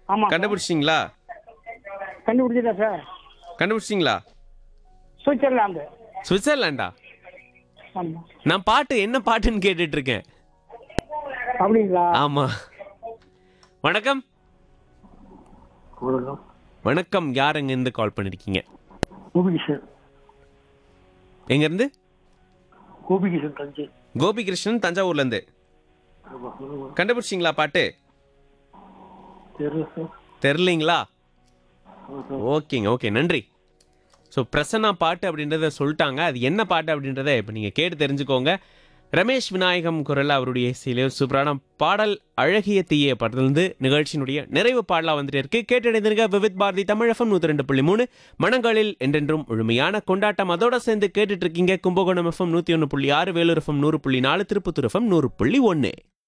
ஆமா கண்டுபிடிச்சிங்களா கண்டுபிடிச்சிட்டேன் sir கண்டுபிடிச்சிங்களா Switzerland சுவிட்சர்லாண்டா ஆமா நான் பாட்டு என்ன பாட்டுன்னு கேட்டுட்டு இருக்கேன் அப்படிங்களா ஆமா வணக்கம் வணக்கம் வணக்கம் யார் எங்க இருந்து கால் பண்ணிருக்கீங்க கோபிகிருஷ்ணன் எங்க இருந்து கோபிகிருஷ்ணன் தஞ்சை கோபிகிருஷ்ணன் தஞ்சாவூர்ல இருந்து ஆமா சொல்லுங்க கண்டுபிடிச்சிங்களா பாட்டு தெரியல சார் தெரிலிங்களா ஆமா சார் ஓகேங்க ஓகே நன்றி ஸோ பிரசன்னா பாட்டு அப்படின்றத சொல்லிட்டாங்க அது என்ன பாட்டு அப்படின்றத இப்போ நீங்கள் கேட்டு தெரிஞ்சுக்கோங்க ரமேஷ் விநாயகம் குரல் அவருடைய இசையிலே ஒரு சூப்பரான பாடல் அழகிய தீய படத்திலிருந்து நிகழ்ச்சியினுடைய நிறைவு பாடலாக வந்துட்டு இருக்கு கேட்டடைந்திருக்க விவித் பாரதி தமிழகம் நூற்றி ரெண்டு புள்ளி மூணு மனங்களில் என்றென்றும் முழுமையான கொண்டாட்டம் அதோட சேர்ந்து கேட்டுட்டு இருக்கீங்க கும்பகோணம் எஃப்எம் நூற்றி ஒன்று புள்ளி ஆறு வேலூர் எஃப்எம் நூறு புள்ளி நாலு திருப்பத்தூர் எஃப்எம் நூறு புள்ளி ஒன்று